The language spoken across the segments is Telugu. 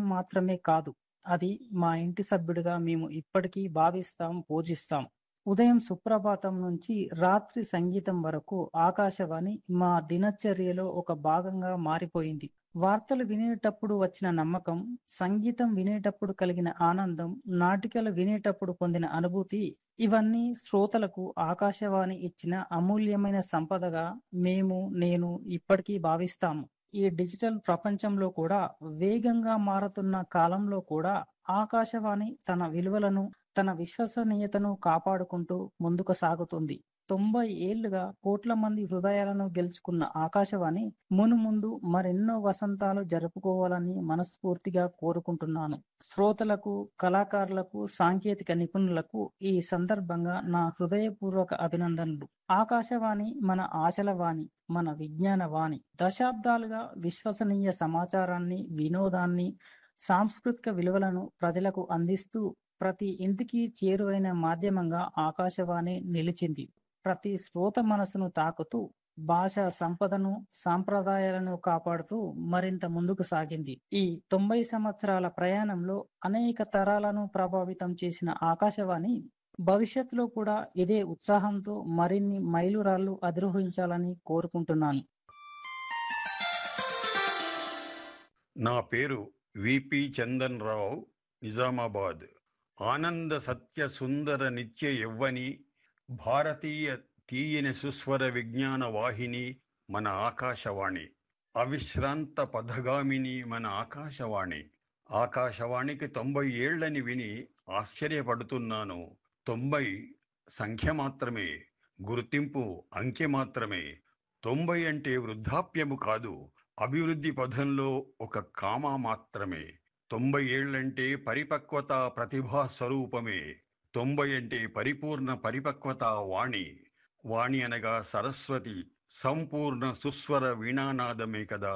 మాత్రమే కాదు అది మా ఇంటి సభ్యుడిగా మేము ఇప్పటికీ భావిస్తాం పూజిస్తాం ఉదయం సుప్రభాతం నుంచి రాత్రి సంగీతం వరకు ఆకాశవాణి మా దినచర్యలో ఒక భాగంగా మారిపోయింది వార్తలు వినేటప్పుడు వచ్చిన నమ్మకం సంగీతం వినేటప్పుడు కలిగిన ఆనందం నాటికలు వినేటప్పుడు పొందిన అనుభూతి ఇవన్నీ శ్రోతలకు ఆకాశవాణి ఇచ్చిన అమూల్యమైన సంపదగా మేము నేను ఇప్పటికీ భావిస్తాము ఈ డిజిటల్ ప్రపంచంలో కూడా వేగంగా మారుతున్న కాలంలో కూడా ఆకాశవాణి తన విలువలను తన విశ్వసనీయతను కాపాడుకుంటూ ముందుకు సాగుతుంది తొంభై ఏళ్లుగా కోట్ల మంది హృదయాలను గెలుచుకున్న ఆకాశవాణి మును ముందు మరెన్నో వసంతాలు జరుపుకోవాలని మనస్ఫూర్తిగా కోరుకుంటున్నాను శ్రోతలకు కళాకారులకు సాంకేతిక నిపుణులకు ఈ సందర్భంగా నా హృదయపూర్వక అభినందనలు ఆకాశవాణి మన ఆశల వాణి మన విజ్ఞాన వాణి దశాబ్దాలుగా విశ్వసనీయ సమాచారాన్ని వినోదాన్ని సాంస్కృతిక విలువలను ప్రజలకు అందిస్తూ ప్రతి ఇంటికి చేరువైన మాధ్యమంగా ఆకాశవాణి నిలిచింది ప్రతి శ్రోత మనసును తాకుతూ భాషా సంపదను సాంప్రదాయాలను కాపాడుతూ మరింత ముందుకు సాగింది ఈ తొంభై సంవత్సరాల ప్రయాణంలో అనేక తరాలను ప్రభావితం చేసిన ఆకాశవాణి భవిష్యత్తులో కూడా ఇదే ఉత్సాహంతో మరిన్ని మైలురాళ్లు అధిరోహించాలని కోరుకుంటున్నాను నా పేరు విపి చందన్ రావు నిజామాబాద్ ఆనంద సత్య సుందర నిత్య యవ్వని భారతీయ తీయని సుస్వర విజ్ఞాన వాహిని మన ఆకాశవాణి అవిశ్రాంత పథగామిని మన ఆకాశవాణి ఆకాశవాణికి తొంభై ఏళ్లని విని ఆశ్చర్యపడుతున్నాను తొంభై సంఖ్య మాత్రమే గుర్తింపు అంకె మాత్రమే తొంభై అంటే వృద్ధాప్యము కాదు అభివృద్ధి పథంలో ఒక కామ మాత్రమే తొంభై ఏళ్లంటే పరిపక్వత ప్రతిభా స్వరూపమే తొంభై అంటే పరిపూర్ణ పరిపక్వత వాణి వాణి అనగా సరస్వతి సంపూర్ణ సుస్వర వీణానాదమే కదా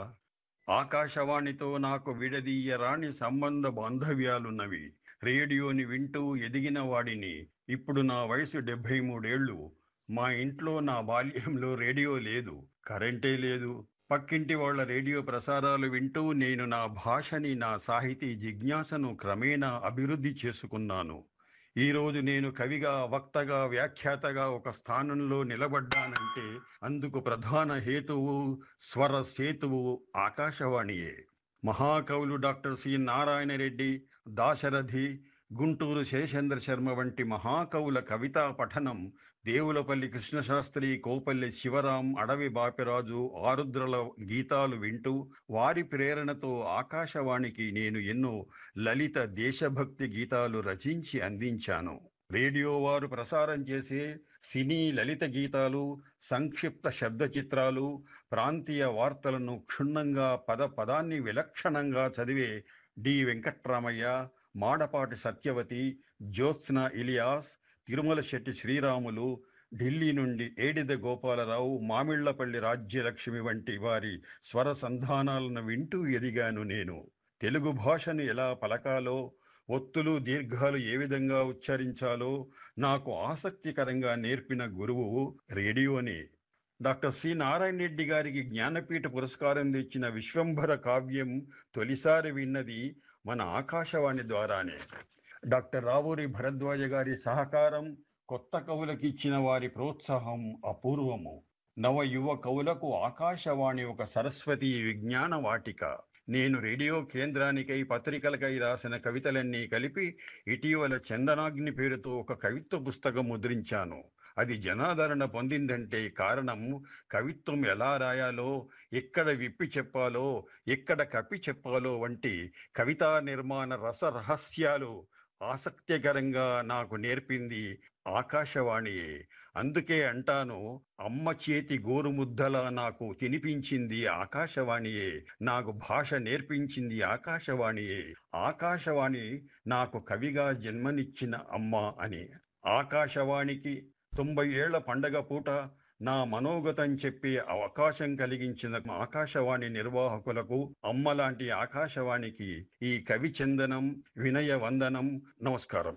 ఆకాశవాణితో నాకు విడదీయరాని సంబంధ బాంధవ్యాలున్నవి రేడియోని వింటూ ఎదిగిన వాడిని ఇప్పుడు నా వయసు డెబ్భై మూడేళ్లు మా ఇంట్లో నా బాల్యంలో రేడియో లేదు కరెంటే లేదు పక్కింటి వాళ్ళ రేడియో ప్రసారాలు వింటూ నేను నా భాషని నా సాహితీ జిజ్ఞాసను క్రమేణా అభివృద్ధి చేసుకున్నాను ఈరోజు నేను కవిగా వక్తగా వ్యాఖ్యాతగా ఒక స్థానంలో నిలబడ్డానంటే అందుకు ప్రధాన హేతువు స్వర సేతువు ఆకాశవాణియే మహాకవులు డాక్టర్ సి నారాయణ రెడ్డి దాశరథి గుంటూరు శేషేంద్ర శర్మ వంటి మహాకవుల కవితా పఠనం దేవులపల్లి కృష్ణశాస్త్రి కోపల్లి శివరాం అడవి బాపిరాజు ఆరుద్రల గీతాలు వింటూ వారి ప్రేరణతో ఆకాశవాణికి నేను ఎన్నో లలిత దేశభక్తి గీతాలు రచించి అందించాను రేడియో వారు ప్రసారం చేసే సినీ లలిత గీతాలు సంక్షిప్త శబ్ద చిత్రాలు ప్రాంతీయ వార్తలను క్షుణ్ణంగా పద పదాన్ని విలక్షణంగా చదివే డి వెంకట్రామయ్య మాడపాటి సత్యవతి జ్యోత్స్న ఇలియాస్ తిరుమల శెట్టి శ్రీరాములు ఢిల్లీ నుండి ఏడిద గోపాలరావు మామిళ్లపల్లి రాజ్యలక్ష్మి వంటి వారి స్వర సంధానాలను వింటూ ఎదిగాను నేను తెలుగు భాషను ఎలా పలకాలో ఒత్తులు దీర్ఘాలు ఏ విధంగా ఉచ్చరించాలో నాకు ఆసక్తికరంగా నేర్పిన గురువు రేడియోనే డాక్టర్ సి నారాయణ రెడ్డి గారికి జ్ఞానపీఠ పురస్కారం తెచ్చిన విశ్వంభర కావ్యం తొలిసారి విన్నది మన ఆకాశవాణి ద్వారానే డాక్టర్ రావూరి భరద్వాజ గారి సహకారం కొత్త కవులకు ఇచ్చిన వారి ప్రోత్సాహం అపూర్వము నవ యువ కవులకు ఆకాశవాణి ఒక సరస్వతి విజ్ఞాన వాటిక నేను రేడియో కేంద్రానికై పత్రికలకై రాసిన కవితలన్నీ కలిపి ఇటీవల చందనాగ్ని పేరుతో ఒక కవిత్వ పుస్తకం ముద్రించాను అది జనాదరణ పొందిందంటే కారణం కవిత్వం ఎలా రాయాలో ఎక్కడ విప్పి చెప్పాలో ఎక్కడ కప్పి చెప్పాలో వంటి కవితా నిర్మాణ రస రహస్యాలు ఆసక్తికరంగా నాకు నేర్పింది ఆకాశవాణియే అందుకే అంటాను అమ్మ చేతి గోరుముద్దలా నాకు తినిపించింది ఆకాశవాణియే నాకు భాష నేర్పించింది ఆకాశవాణియే ఆకాశవాణి నాకు కవిగా జన్మనిచ్చిన అమ్మ అని ఆకాశవాణికి తొంభై ఏళ్ల పండగ పూట నా మనోగతం చెప్పే అవకాశం కలిగించిన ఆకాశవాణి నిర్వాహకులకు అమ్మ లాంటి ఆకాశవాణికి ఈ కవి చందనం వినయ వందనం నమస్కారం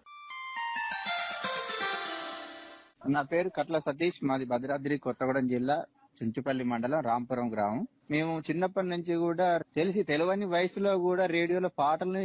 నా పేరు కట్ల సతీష్ మాది భద్రాద్రి కొత్తగూడెం జిల్లా చుంచుపల్లి మండలం రాంపురం గ్రామం మేము చిన్నప్పటి నుంచి కూడా తెలిసి తెలియని వయసులో కూడా రేడియోలో పాటలను